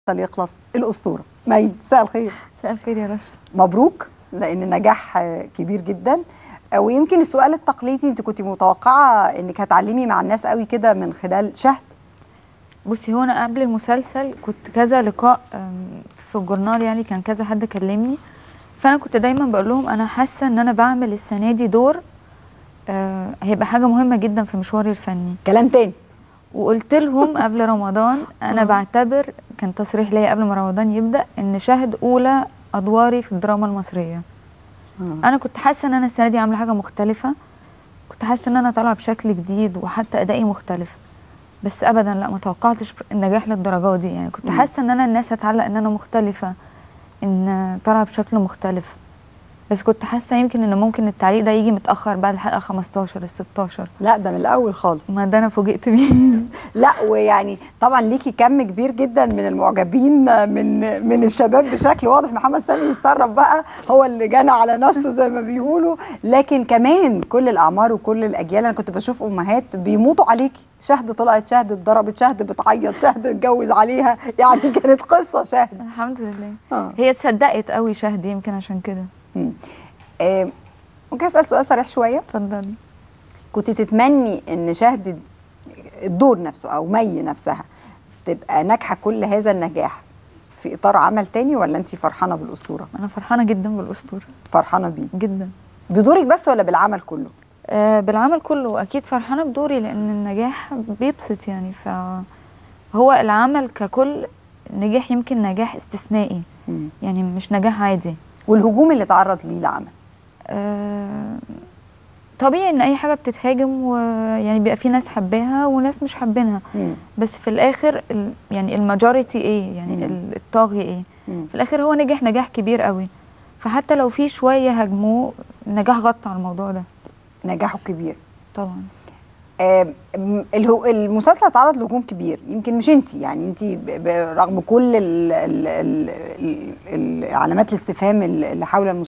يخلص الاسطوره مي مساء الخير مساء الخير يا رشا مبروك لان نجاح آه، كبير جدا آه، ويمكن السؤال التقليدي انت كنت متوقعه انك هتعلمي مع الناس قوي كده من خلال شهد بصي هو انا قبل المسلسل كنت كذا لقاء أم، في الجورنال يعني كان كذا حد كلمني فانا كنت دايما بقول لهم انا حاسه ان انا بعمل السنه دي دور آه، هيبقى حاجه مهمه جدا في مشواري الفني كلام تاني وقلت لهم قبل رمضان انا آه. بعتبر كان تصريح ليا قبل ما رمضان يبدا ان شهد اولى ادواري في الدراما المصريه انا كنت حاسه ان انا السنه دي عامله حاجه مختلفه كنت حاسه ان انا طالعه بشكل جديد وحتى ادائي مختلف بس ابدا لا ما توقعتش النجاح للدرجه دي يعني كنت مم. حاسه ان انا الناس هتعلق ان انا مختلفه ان طالعه بشكل مختلف بس كنت حاسه يمكن ان ممكن التعليق ده يجي متاخر بعد الحلقه 15 ال 16 لا ده من الاول خالص ما ده انا فوجئت بيه لا ويعني طبعا ليكي كم كبير جدا من المعجبين من من الشباب بشكل واضح محمد سامي يستغرب بقى هو اللي جنى على نفسه زي ما بيقولوا لكن كمان كل الاعمار وكل الاجيال انا كنت بشوف امهات بيموتوا عليكي شهد طلعت شهد اتضربت شهد بتعيط شهد اتجوز عليها يعني كانت قصه شهد الحمد لله اه هي تصدقت قوي شهد يمكن عشان كده مم. آه، ممكن اسال سؤال صريح شويه اتفضلي كنت تتمني ان شهد الدور نفسه او مي نفسها تبقى ناجحه كل هذا النجاح في اطار عمل تاني ولا انت فرحانه بالاسطوره انا فرحانه جدا بالاسطوره فرحانه بيه جدا بدورك بس ولا بالعمل كله آه، بالعمل كله اكيد فرحانه بدوري لان النجاح بيبسط يعني فهو العمل ككل نجاح يمكن نجاح استثنائي مم. يعني مش نجاح عادي والهجوم اللي تعرض ليه العمل آه، طبيعي ان اي حاجه بتتهاجم ويعني بيبقى في ناس حباها وناس مش حابينها مم. بس في الاخر ال- يعني الماجوريتي ايه يعني مم. ال- الطاغي ايه مم. في الاخر هو نجح نجاح كبير قوي فحتى لو في شويه هاجموه النجاح غطى على الموضوع ده نجاحه كبير طبعا آه، م- الهو- المسلسل اتعرض لهجوم كبير يمكن مش انت يعني انت ب- ب- رغم كل ال ال ال ال ال علامات الاستفهام اللي حول المسلسل